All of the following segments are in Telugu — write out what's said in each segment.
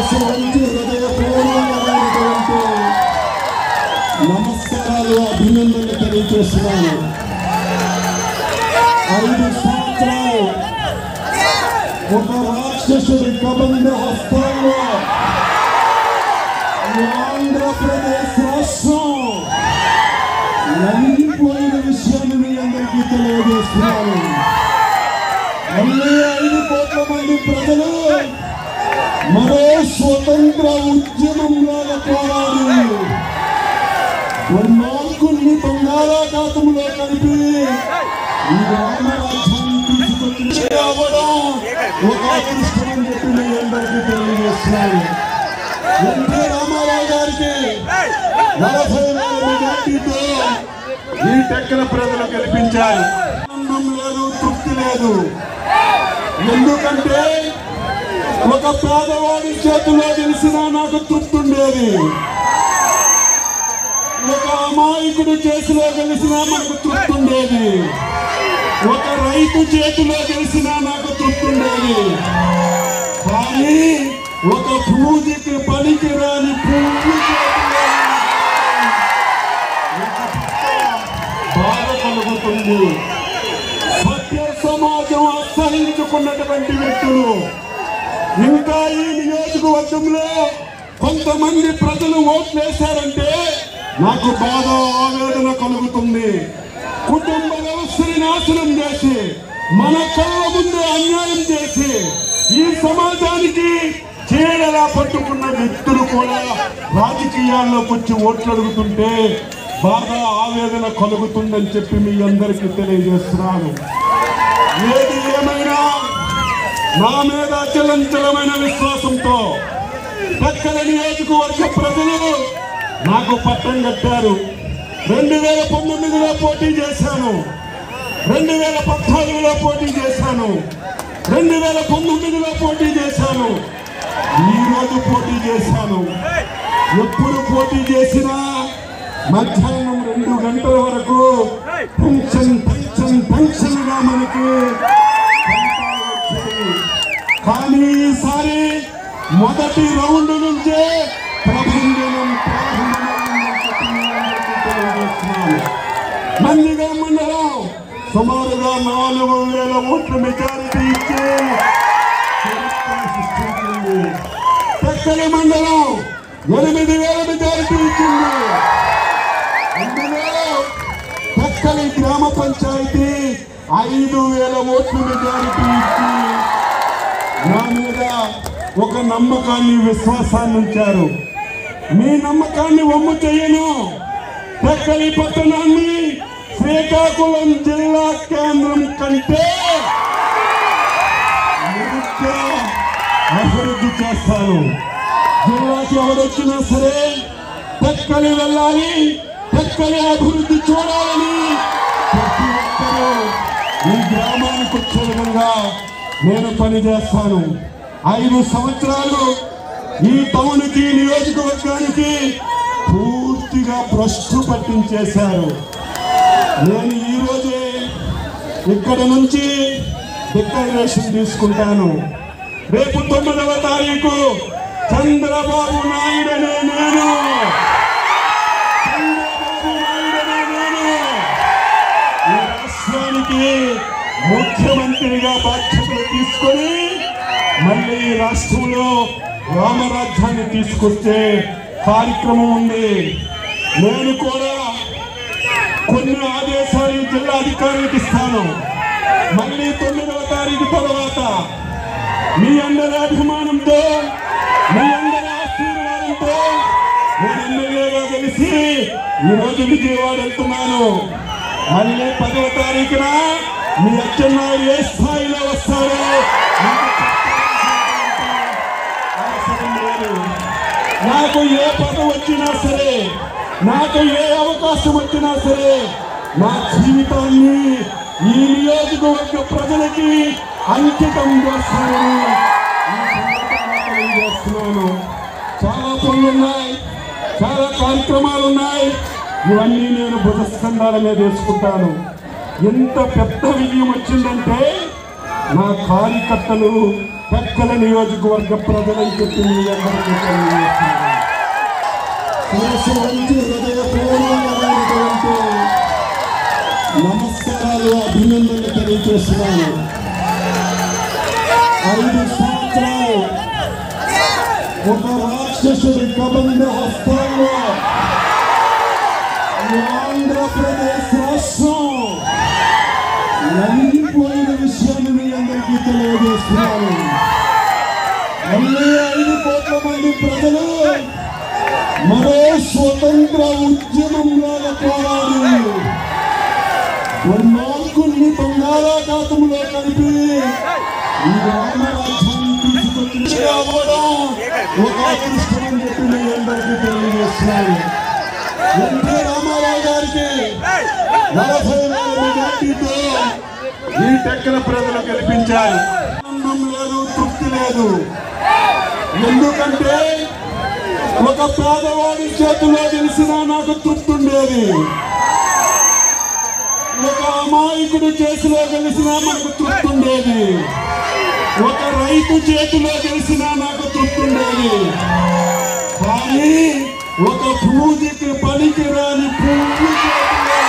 మనసు నుంచి హృదయపూర్వకమైనటువంటి నమస్కారాలు అభినందనలు తెలియజేస్తున్నాను ఐదు సంవత్సరాలు ఒక రాక్షసుడి కబంధ హస్తాల్లో ఈ ఆంధ్రప్రదేశ్ రాష్ట్రం లొంగిపోయిన విషయాన్ని మీ అందరికీ తెలియజేస్తున్నాను మళ్ళీ ఐదు కోట్ల మంది ప్రజలు మరో స్వతంత్ర ఉద్యమంలాగా పోరాడి దుర్మార్గుల్ని బంగాళాఖాతంలో కలిపి ఈ రామరాజ్యాన్ని తీసుకొచ్చి అవ్వడం ఒక అదృష్టం అని చెప్పి మీ అందరికీ తెలియజేస్తున్నాను ఎన్టీ రామారావు గారికి నలభై వేల మెజార్టీతో ఈ టెక్కల ప్రజలు గెలిపించారు ఆనందం లేదు తృప్తి లేదు ఎందుకంటే ఒక పేదవాడి చేతిలో గెలిచినా నాకు తృప్తి ఉండేది ఒక అమాయకుడి చేతిలో గెలిచినా నాకు తృప్తి ఉండేది ఒక రైతు చేతిలో గెలిచినా నాకు తృప్తి ఉండేది కానీ ఒక పూజకి పనికి రాని పువ్వు చేతిలో బాధ కలుగుతుంది సత్య సమాజం అసహించుకున్నటువంటి వ్యక్తులు ఇంకా ఈ నియోజకవర్గంలో కొంతమంది ప్రజలు ఓట్లు వేశారంటే నాకు బాధ ఆవేదన కలుగుతుంది కుటుంబ వ్యవస్థని నాశనం చేసి మన కళ్ళ ముందు అన్యాయం చేసి ఈ సమాజానికి చీడలా పట్టుకున్న వ్యక్తులు కూడా రాజకీయాల్లోకి వచ్చి ఓట్లు అడుగుతుంటే బాగా ఆవేదన కలుగుతుందని చెప్పి మీ అందరికీ తెలియజేస్తున్నాను ఏది ఏమైనా నా మీద అచలంచలమైన విశ్వాసంతో పక్కన నియోజకవర్గ ప్రజలు నాకు పట్టం కట్టారు రెండు వేల పంతొమ్మిదిలో పోటీ చేశాను రెండు వేల పద్నాలుగులో పోటీ చేశాను రెండు వేల పంతొమ్మిదిలో పోటీ చేశాను ఈ రోజు పోటీ చేశాను ఎప్పుడు పోటీ చేసినా మధ్యాహ్నం రెండు గంటల వరకు పెన్షన్ పెన్షన్ పెన్షన్ గా మనకి ఫలితాలు వచ్చాయి. కానీ ఈసారి మొదటి రౌండ్ నుంచే ప్రభంజనం ప్రారంభమైందని చెప్పి మీ అందరికీ తెలియజేస్తున్నాను. నందిగా మండలం సుమారుగా నాలుగు వేల ఓట్ల మెజారిటీ ఇచ్చి చరిత్ర సృష్టించింది పెక్కలి మండలం ఎనిమిది వేల మెజారిటీ ఇచ్చింది అందులో పెక్కలి గ్రామ పంచాయతీ ఐదు వేల ఓట్ల మెజారిటీ ఇచ్చి నా మీద ఒక నమ్మకాన్ని విశ్వాసాన్ని ఉంచారు మీ నమ్మకాన్ని వమ్ము చేయను పెక్కలి పట్టణాన్ని శ్రీకాకుళం జిల్లా కేంద్రం కంటే మెరుగ్గా అభివృద్ధి చేస్తాను జిల్లాకి ఎవరొచ్చినా సరే పెక్కలి వెళ్ళాలి పెక్కలి అభివృద్ధి చూడాలని ప్రతి ఒక్కరూ ఈ గ్రామానికి వచ్చే విధంగా నేను పనిచేస్తాను ఐదు సంవత్సరాలు ఈ టౌన్కి నియోజకవర్గానికి పూర్తిగా భ్రష్టు పట్టించేశారు నేను ఈ రోజే ఇక్కడ నుంచి డిక్లరేషన్ తీసుకుంటాను రేపు తొమ్మిదవ తారీఖు చంద్రబాబు నాయుడు అనే నేను చంద్రబాబు నాయుడు అనే నేను ఈ రాష్ట్రానికి ముఖ్యమంత్రిగా బాధ్యతలు తీసుకొని మళ్ళీ ఈ రాష్ట్రంలో రామరాజ్యాన్ని తీసుకొచ్చే కార్యక్రమం ఉంది నేను కూడా కొన్ని ఆదేశాలు ఈ జిల్లా అధికారులకు ఇస్తాను మళ్ళీ తొమ్మిదవ తారీఖు తర్వాత మీ అందరి అభిమానంతో మీ అందరి ఆశీర్వాదంతో నేను ఎమ్మెల్యేగా గెలిచి ఈ రోజు విజయవాడ వెళ్తున్నాను మళ్ళీ పదవ తారీఖున మీ అచ్చెన్నాయుడు ఏ స్థాయిలో వస్తారో మీకు చెప్పాల్సినటువంటి అవసరం లేదు నాకు ఏ పదవి వచ్చినా సరే నాకు ఏ అవకాశం వచ్చినా సరే నా జీవితాన్ని ఈ నియోజకవర్గ ప్రజలకి అంకితం చేస్తానని ఈ సందర్భంగా తెలియజేస్తున్నాను చాలా పనులు ఉన్నాయి చాలా కార్యక్రమాలు ఉన్నాయి ఇవన్నీ నేను భుజస్కంధాల మీద వేసుకుంటాను ఎంత పెద్ద విజయం వచ్చిందంటే నా కార్యకర్తలు పెక్కల నియోజకవర్గ ప్రజలని చెప్పి మీ అందరికీ తెలియజేస్తున్నాను. శిరస్సు వంచి హృదయపూర్వకమైనటువంటి నమస్కారాలు అభినందనలు తెలియజేస్తున్నాను ఐదు సంవత్సరాలు ఒక రాక్షసుడి కబంధ హస్తాల్లో ఈ ఆంధ్రప్రదేశ్ రాష్ట్రం నలిగిపోయిన విషయాన్ని మీ అందరికీ తెలియజేస్తున్నాను మళ్ళీ ఐదు కోట్ల మంది ప్రజలు మరో స్వతంత్ర ఉద్యమంలాగా పోరాడి దుర్మార్గుల్ని బంగాళాఖాతంలో కలిపి ఈ రామరాజ్యాన్ని తీసుకొచ్చి అవ్వడం ఒక అదృష్టం అని చెప్పి మీ అందరికీ తెలియజేస్తున్నాను ఎన్టీ రామారావు గారికి నలభై వేల మెజార్టీతో ఈ టెక్కల ప్రజలు గెలిపించారు ఆనందం లేదు తృప్తి లేదు ఎందుకంటే ఒక పేదవాడి చేతిలో గెలిచినా నాకు తృప్తి ఉండేది ఒక అమాయకుడి చేతిలో గెలిచినా మనకు తృప్తి ఉండేది ఒక రైతు చేతిలో గెలిచినా నాకు తృప్తి ఉండేది కానీ ఒక పూజకి పనికి రాని పువ్వు చేతిలో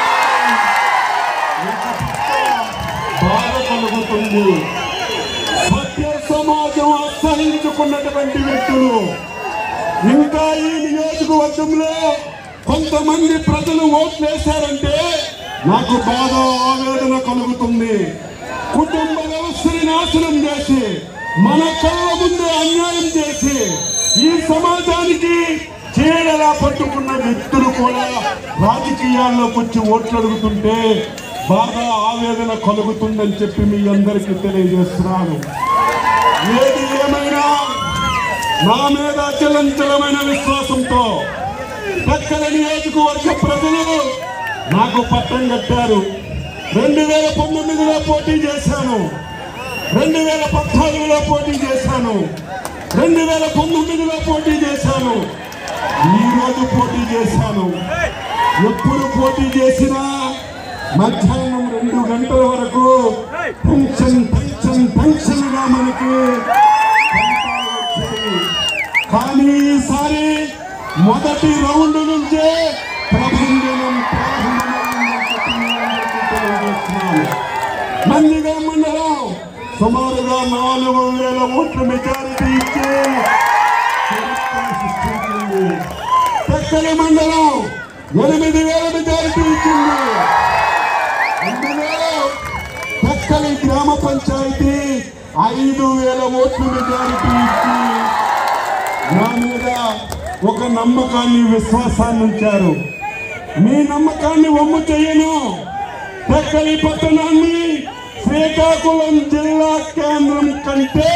బాధ కలుగుతుంది సత్య సమాజం అసహించుకున్నటువంటి వ్యక్తులు ఇంకా ఈ నియోజకవర్గంలో కొంతమంది ప్రజలు ఓట్లేశారంటే నాకు బాధ ఆవేదన కలుగుతుంది కుటుంబ వ్యవస్థని నాశనం చేసి మన కళ్ళ ముందు అన్యాయం చేసి ఈ సమాజానికి చీడలా పట్టుకున్న వ్యక్తులు కూడా రాజకీయాల్లోకి వచ్చి ఓట్లు అడుగుతుంటే బాగా ఆవేదన కలుగుతుందని చెప్పి మీ అందరికీ తెలియజేస్తున్నాను ఏది ఏమైనా నా మీద అచలంచలమైన విశ్వాసంతో పక్కన నియోజకవర్గ ప్రజలు నాకు పట్టం కట్టారు రెండు వేల పంతొమ్మిదిలో పోటీ చేశాను రెండు వేల పద్నాలుగులో పోటీ చేశాను రెండు వేల పంతొమ్మిదిలో పోటీ చేశాను ఈ రోజు పోటీ చేశాను ఎప్పుడు పోటీ చేసినా మధ్యాహ్నం రెండు గంటల వరకు టెన్షన్ టెన్షన్ టెన్షన్ గా మనకి ఫలితాలు వచ్చాయి. కానీ ఈసారి మొదటి రౌండ్ నుంచే ప్రభంజనం ప్రారంభమైందని చెప్పి మీ అందరికీ తెలియజేస్తున్నాను. నందిగా మండలం సుమారుగా నాలుగు వేల ఓట్ల మెజారిటీ ఇచ్చి చరిత్ర సృష్టించింది తెక్కలి మండలం ఎనిమిది వేల మెజారిటీ ఇచ్చింది అందులో తెక్కలి గ్రామ పంచాయతీ ఐదు వేల ఓట్ల మెజారిటీ ఇచ్చి నా మీద ఒక నమ్మకాన్ని విశ్వాసాన్ని ఉంచారు మీ నమ్మకాన్ని వమ్ము చేయను తెక్కలి పట్టణాన్ని శ్రీకాకుళం జిల్లా కేంద్రం కంటే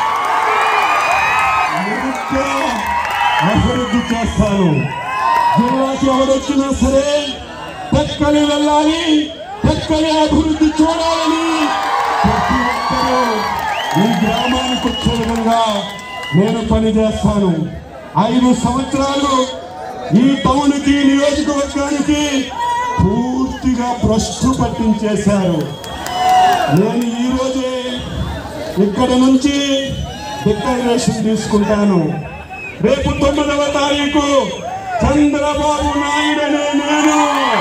మెరుగ్గా అభివృద్ధి చేస్తాను జిల్లాకి ఎవరొచ్చినా సరే తెక్కలి వెళ్ళాలి తెక్కలి అభివృద్ధి చూడాలని ప్రతి ఒక్కరూ ఈ గ్రామానికి వచ్చే విధంగా నేను పనిచేస్తాను ఐదు సంవత్సరాలు ఈ టౌన్కి నియోజకవర్గానికి పూర్తిగా భ్రష్టు పట్టించేశారు నేను ఈ రోజే ఇక్కడ నుంచి డిక్లరేషన్ తీసుకుంటాను రేపు తొమ్మిదవ తారీఖు చంద్రబాబు నాయుడు అనే నేను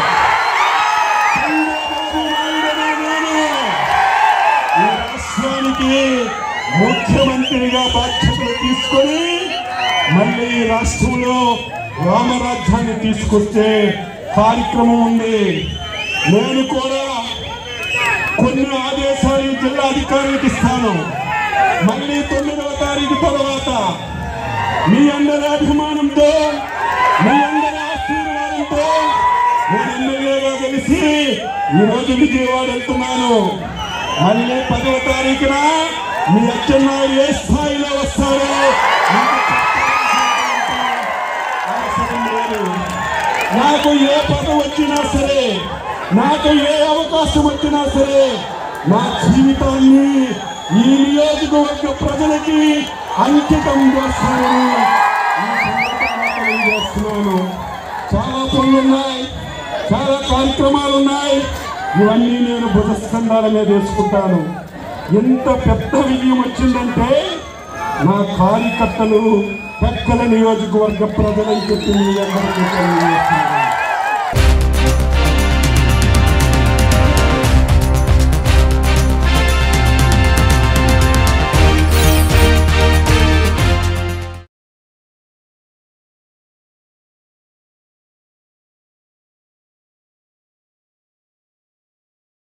చంద్రబాబు నాయుడు అనే నేను ఈ రాష్ట్రానికి ముఖ్యమంత్రిగా బాధ్యతలు తీసుకొని మళ్ళీ ఈ రాష్ట్రంలో రామరాజ్యాన్ని తీసుకొచ్చే కార్యక్రమం ఉంది నేను కూడా కొన్ని ఆదేశాలు ఈ జిల్లా అధికారులకు ఇస్తాను మళ్ళీ తొమ్మిదవ తారీఖు తర్వాత మీ అందరి అభిమానంతో మీ అందరి ఆశీర్వాదంతో నేను ఎమ్మెల్యేగా కలిసి ఈరోజు విజయవాడ వెళ్తున్నాను మళ్ళీ పదవ తారీఖున మీ అచ్చెన్నాయుడు ఏ స్థాయిలో వస్తారో మీకు చెప్పాల్సినటువంటి అవసరం లేదు నాకు ఏ పదవి వచ్చినా సరే నాకు ఏ అవకాశం వచ్చినా సరే నా జీవితాన్ని ఈ నియోజకవర్గ ప్రజలకి అంకితం చేస్తానని ఈ సందర్భంగా తెలియజేస్తున్నాను చాలా పనులు ఉన్నాయి చాలా కార్యక్రమాలు ఉన్నాయి ఇవన్నీ నేను భుజస్కంధాల మీద వేసుకుంటాను ఎంత పెద్ద విజయం వచ్చిందంటే నా కార్యకర్తలు పెక్కల నియోజకవర్గ ప్రజలని చెప్పి మీ అందరికీ తెలియజేస్తున్నాను